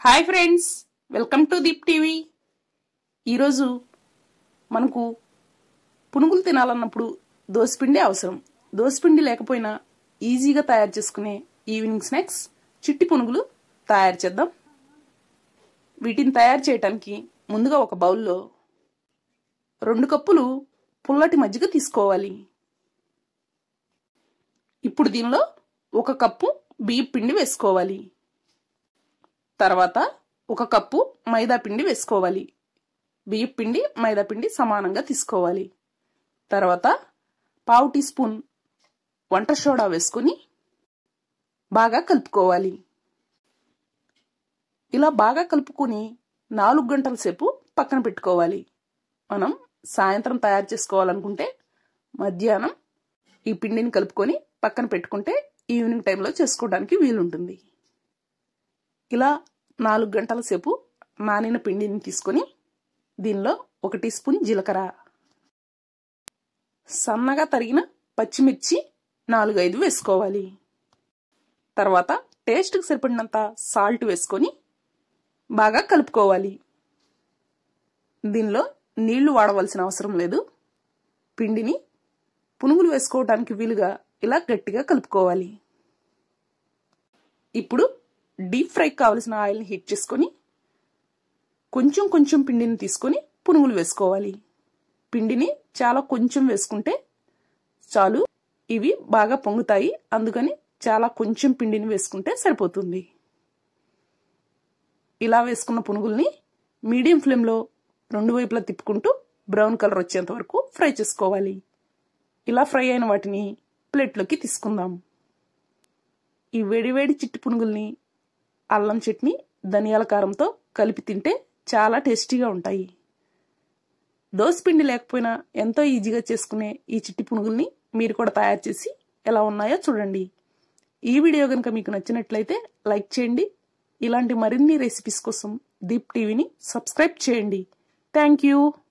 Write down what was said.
hi friends welcome to Deep TV ఈరోజు మనకు పునుగులు తినాలన్నప్పుడు దోసపిండి అవసరం దోసపిండి లేకపోయినా ఈజీగా తయారు చేసుకునే ఈవినింగ్ స్నాక్స్ చిట్టి పునుగులు తయారు చేద్దాం వీటిని తయారు చేయడానికి ముందుగా ఒక బౌల్లో రెండు కప్పులు పుల్లటి మజ్జిగ తీసుకోవాలి ఇప్పుడు దీనిలో ఒక కప్పు బియ్యం పిండి వేసుకోవాలి తర్వాత ఒక కప్పు మైదా పిండి వేసుకోవాలి బియ్యం పిండి మైదా పిండి సమానంగా తీసుకోవాలి తర్వాత పావు టీ స్పూన్ వంట సోడా వేసుకొని బాగా కలుపుకోవాలి ఇలా బాగా కలుపుకొని నాలుగు గంటల సేపు పక్కన పెట్టుకోవాలి మనం సాయంత్రం తయారు చేసుకోవాలనుకుంటే మధ్యాహ్నం ఈ పిండిని కలుపుకొని పక్కన పెట్టుకుంటే ఈవినింగ్ టైంలో చేసుకోవడానికి వీలుంటుంది ఇలా నాలుగు గంటల సేపు నానిన పిండిని తీసుకొని దీనిలో ఒక టీ స్పూన్ జీలకర్ర సన్నగా తరిగిన పచ్చిమిర్చి నాలుగు ఐదు వేసుకోవాలి తర్వాత టేస్ట్కి సరిపడినంత సాల్ట్ వేసుకొని బాగా కలుపుకోవాలి దీనిలో నీళ్లు వాడవలసిన అవసరం లేదు పిండిని పునుగులు వేసుకోవడానికి వీలుగా ఇలా గట్టిగా కలుపుకోవాలి ఇప్పుడు డీప్ ఫ్రై కావలసిన ఆయిల్ని హీట్ చేసుకొని కొంచెం కొంచెం పిండిని తీసుకొని పునుగులు వేసుకోవాలి పిండిని చాలా కొంచెం వేసుకుంటే చాలు ఇవి బాగా పొంగుతాయి అందుకని చాలా కొంచెం పిండిని వేసుకుంటే సరిపోతుంది ఇలా వేసుకున్న పునుగుల్ని మీడియం ఫ్లేమ్లో రెండు వైపులా తిప్పుకుంటూ బ్రౌన్ కలర్ వచ్చేంత వరకు ఫ్రై చేసుకోవాలి ఇలా ఫ్రై అయిన వాటిని ప్లేట్లోకి తీసుకుందాం ఈ వేడివేడి చిట్టి పునుగుల్ని అల్లం చట్నీ ధనియాల కారంతో కలిపి తింటే చాలా టేస్టీగా ఉంటాయి పిండి లేకపోయినా ఎంతో ఈజీగా చేసుకునే ఈ చిట్టి పునుగుల్ని మీరు కూడా తయారు చేసి ఎలా ఉన్నాయో చూడండి ఈ వీడియో కనుక మీకు నచ్చినట్లయితే లైక్ చేయండి ఇలాంటి మరిన్ని రెసిపీస్ కోసం దీప్ టీవీని సబ్స్క్రైబ్ చేయండి థ్యాంక్ యూ